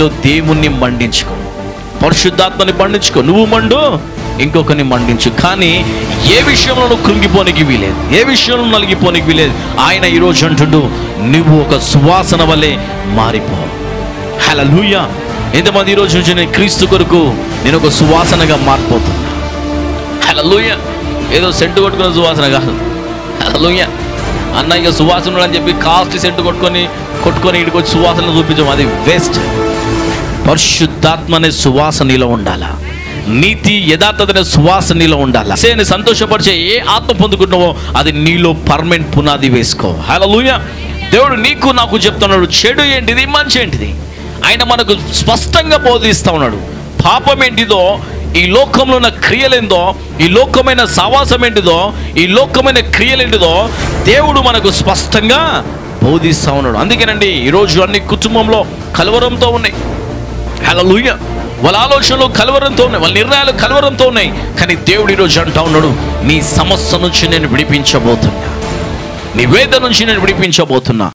దేవుణ్ణి మండించుకో పరిశుద్ధాత్మని మండించుకో నువ్వు మండు ఇంకొకరిని మండించు కానీ ఏ విషయంలో నువ్వు కృంగిపోనికి వీలేదు ఏ విషయంలో నలిగిపోనికి వీలేదు ఆయన ఈరోజు అంటుండు నువ్వు ఒక సువాసన వలె మారిపో హలలుయ ఎంతమంది ఈరోజు నుంచి నేను క్రీస్తు కొరకు నేను ఒక సువాసనగా మారిపోతున్నా హలలుయ ఏదో సెంటు కొట్టుకున్న సువాసన కాదు హలలుయ అన్న ఇక సువాసన అని చెప్పి కాస్ట్ సెంటు కొట్టుకొని కొట్టుకొని ఇక్కడికి వచ్చి సువాసన చూపించడం అది వేస్ట్ పరిశుద్ధాత్మ అనే సువాస నీలో ఉండాలా నీతి యథార్థత అనే సువాస నీలో ఉండాలా సేని సంతోషపరిచే ఏ ఆత్మ పొందుకుంటున్నావో అది నీలో పర్మనెంట్ పునాది వేసుకో హల్లెలూయా దేవుడు నీకు నాకు చెప్తున్నాడు చెడు ఏంటిది మంచి ఏంటిది ఆయన మనకు స్పష్టంగా బోధిస్తా ఉన్నాడు పాపం ఏంటిదో ఈ లోకంలో ఉన్న క్రియలేందో ఈ లోకమైన సావాసం ఏంటిదో ఈ లోకమైన క్రియలేంటిదో దేవుడు మనకు స్పష్టంగా బోధిస్తా ఉన్నాడు అందుకేనండి ఈరోజు అన్ని కుటుంబంలో కలవరంతో ఉన్నాయి హల్లెలూయ వాళ్ళ ఆలోచనలు కలవరంతో ఉన్నాయి వాళ్ళ నిర్ణయాలు కలవరంతో ఉన్నాయి కానీ దేవుడు ఈరోజు అంటా ఉన్నాడు నీ సమస్య నుంచి నేను విడిపించబోతున్నా నీ వేద నుంచి నేను విడిపించబోతున్నా